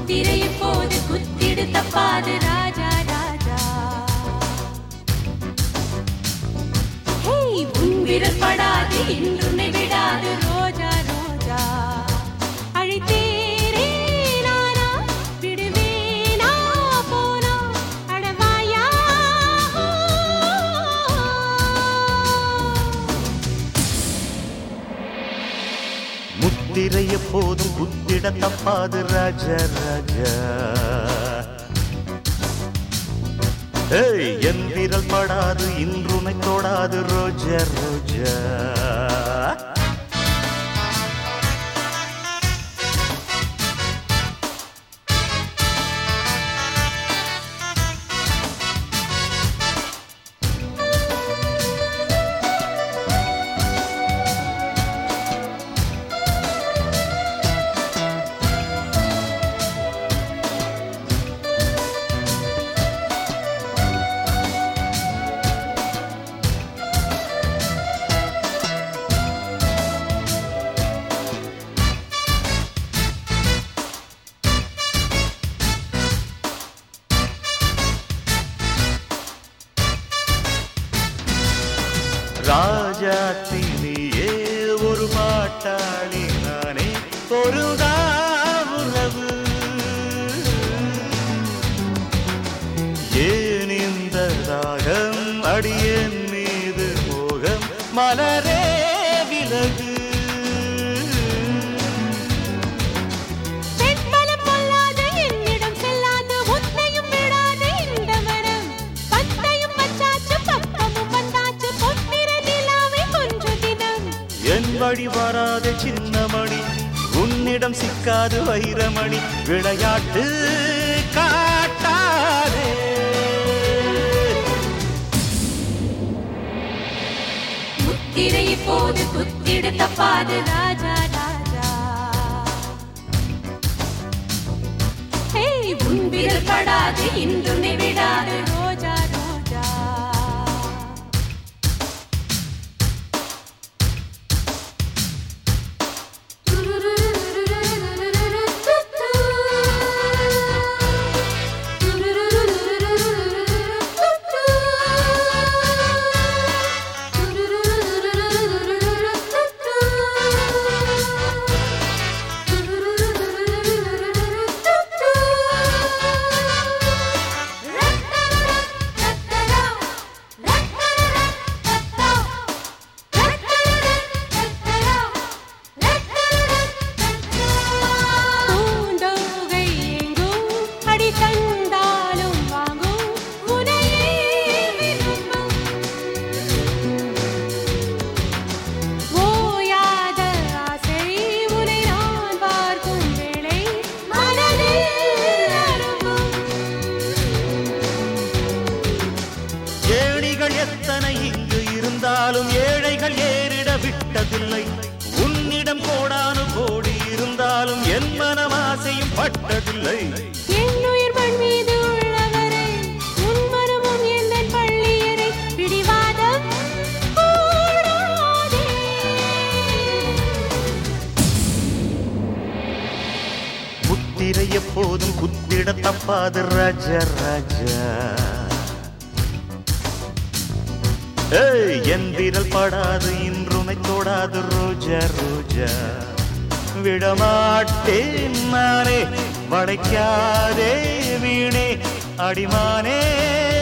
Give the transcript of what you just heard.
முத்திரை போது குத்திடு தப்பாது ராஜா ராஜா ஹேய், உன் விரல் படாது இன்றுனை விடாது ரோஜா ரோஜா அழைத்தேரே நானா விடுவேனா போனா அடவாயா முத்திரை எப்போதும் குத்திட தப்பாது ராஜா ராஜா ஏய் என் விரல் படாது இன்றுனை தொடாது ரோஜா ரோஜா ராஜா தீனியே ஒரு பாட்டாளி நானே ஒரு உறவு ஏன் இந்த ராகம் அடியேன் மீது மோகம் மலரே விலகு பெண்பலம் பொல்லாது என்னிடம் செல்லாது உன்னையும் விடாது இந்த மனம் பத்தையும் வச்சாச்சு பக்கமும் வந்தாச்சு பொன்னிற நிலாவை கொஞ்ச தினம் என் வழி வராத சின்னமணி உன்னிடம் சிக்காது வைரமணி விளையாட்டு காட்டாதே முத்திரை போது குத்திடு தப்பாது ராஜா ராஜா ஹேய் உன் விரல் படாது இன்றுனை விடாது ரோஜா ரோஜா பூந்தோகை எங்கும் அடி தந்தாலும் வாங்கும் உனையே விரும்பும் ஓயாத ஆசை உனை நான் பார்க்கும் வேளை மனதில் அரும்பும் ஏணிகள் எத்தனை இங்கு இருந்தாலும் ஏழைகள் ஏறிட விட்டதில்லை உன்னிடம் கோடானு கோடி இருந்தாலும் என் மனம் ஆசையும் பட்டதில்லை என்னுயிர் மண் மீது உள்ளவரை உன் மனமும் எந்தன் பள்ளியறை பிடிவாதம் கூடாதே முத்திரை எப்போதும் குத்திட தப்பாது ராஜா ராஜா ஏய் என் விரல் படாது இன்றுமை தொடாது ரோஜா ரோஜா விடமாட்டேன் நானே வளைக்காதே வீணே அடிமானே